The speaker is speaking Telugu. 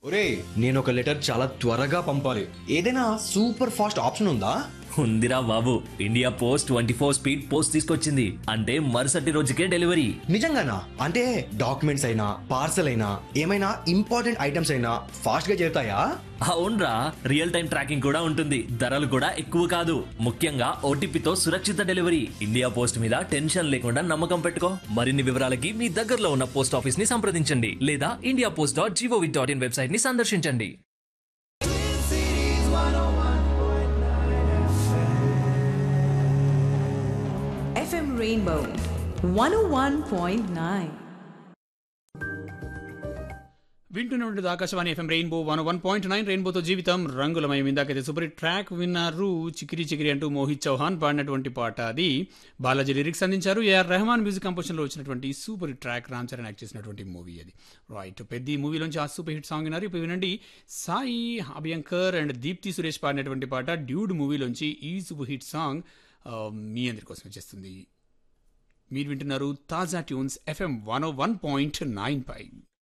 ఒరే నేను ఒక లెటర్ చాలా త్వరగా పంపాలి ఏదైనా సూపర్ ఫాస్ట్ ఆప్షన్ ఉందా ఉందిరా బాబు India post twenty four speed post తీసుకొచ్చింది అంటే మరుసటి రోజుకే డెలివరీ నిజంగానా అంటే డాక్యుమెంట్స్ అయినా పార్సల్ అయినా ఏమైనా ఇంపార్టెంట్ ఐటమ్స్ అయినా ఫాస్ట్ గా చేరుతాయా అవునరా రియల్ టైం ట్రాకింగ్ కూడా ఉంటుంది ధరలు కూడా ఎక్కువ కాదు ముఖ్యంగా ఓటీపీతో సురక్షిత డెలివరీ ఇండియా పోస్ట్ మీద టెన్షన్ లేకుండా నమ్మకం పెట్టుకో మరిన్ని వివరాలకి మీ దగ్గరలో ఉన్న పోస్ట్ ఆఫీస్ ని సంప్రదించండి లేదా India post dot GOV dot in website ని సందర్శించండి FM Rainbow 101.9. వింటున్నటువంటి Akashvani FM rainbow one one point nine రెయిన్బోతో జీవితం రంగులమయం ఇందాకైతే సూపర్ హిట్ ట్రాక్ విన్నారు చికిరి చికిరి అంటూ మోహిత్ చౌహాన్ పాడినటువంటి పాట అది బాలాజీ లిరిక్స్ అందించారు ఏఆర్ రెహమాన్ మ్యూజిక్ కంపోజిషన్లో వచ్చినటువంటి super hit track Ram Charan act చేసినటువంటి మూవీ అది రైట్ పెద్ద ఈ మూవీలోంచి ఆ సూపర్ హిట్ సాంగ్ విన్నారు ఇప్పుడు వినండి సాయి అభ్యంకర్ అండ్ దీప్తి సురేష్ పాడినటువంటి పాట డ్యూడ్ మూవీలోంచి ఈ సూపర్ హిట్ సాంగ్ ఆ, మీ అందరి కోసం వచ్చేస్తుంది మీరు వింటున్నారు తాజా tunes FM one one point nine పై